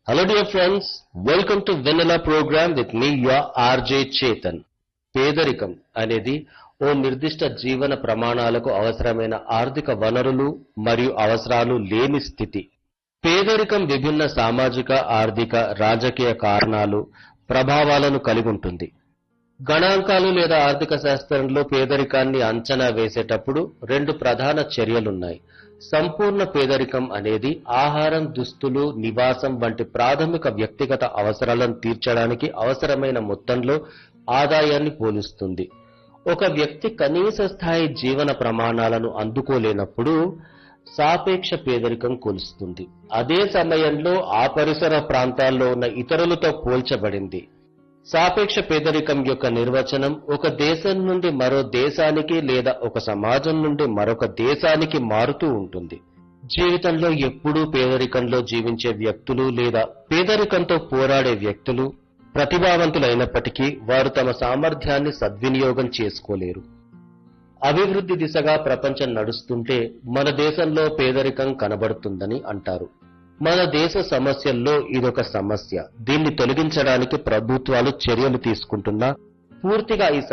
Hello dear friends, welcome to Vanilla program with me your RJ Chetan. పేదరికం అనేది ఓ నిర్దిష్ట జీవన ప్రమాణాలకు అవసరమైన ఆర్థిక వనరులు మరియు అవసరాలు లేని స్థితి పేదరికం విభిన్న సామాజిక ఆర్థిక రాజకీయ కారణాలు ప్రభావాలను కలిగి ఉంటుంది గణాంకాలు లేదా ఆర్థిక శాస్త్రంలో పేదరికాన్ని అంచనా వేసేటప్పుడు రెండు ప్రధాన చర్యలున్నాయి సంపూర్ణ పేదరికం అనేది ఆహారం దుస్తులు నివాసం వంటి ప్రాథమిక వ్యక్తిగత అవసరాలను తీర్చడానికి అవసరమైన మొత్తంలో ఆదాయాన్ని పోలుస్తుంది ఒక వ్యక్తి కనీస స్థాయి జీవన ప్రమాణాలను అందుకోలేనప్పుడు సాపేక్ష పేదరికం కొలుస్తుంది అదే సమయంలో ఆ పరిసర ప్రాంతాల్లో ఉన్న ఇతరులతో పోల్చబడింది సాపేక్ష పేదరికం యొక్క నిర్వచనం ఒక దేశం నుండి మరో దేశానికి లేదా ఒక సమాజం నుండి మరొక దేశానికి మారుతూ ఉంటుంది జీవితంలో ఎప్పుడూ పేదరికంలో జీవించే వ్యక్తులు లేదా పేదరికంతో పోరాడే వ్యక్తులు ప్రతిభావంతులైనప్పటికీ వారు తమ సామర్థ్యాన్ని సద్వినియోగం చేసుకోలేరు అభివృద్ధి దిశగా ప్రపంచం నడుస్తుంటే మన దేశంలో పేదరికం కనబడుతుందని అంటారు మన దేశ సమస్యల్లో ఇదొక సమస్య దీన్ని తొలగించడానికి ప్రభుత్వాలు చర్యలు తీసుకుంటున్నా పూర్తిగా ఈ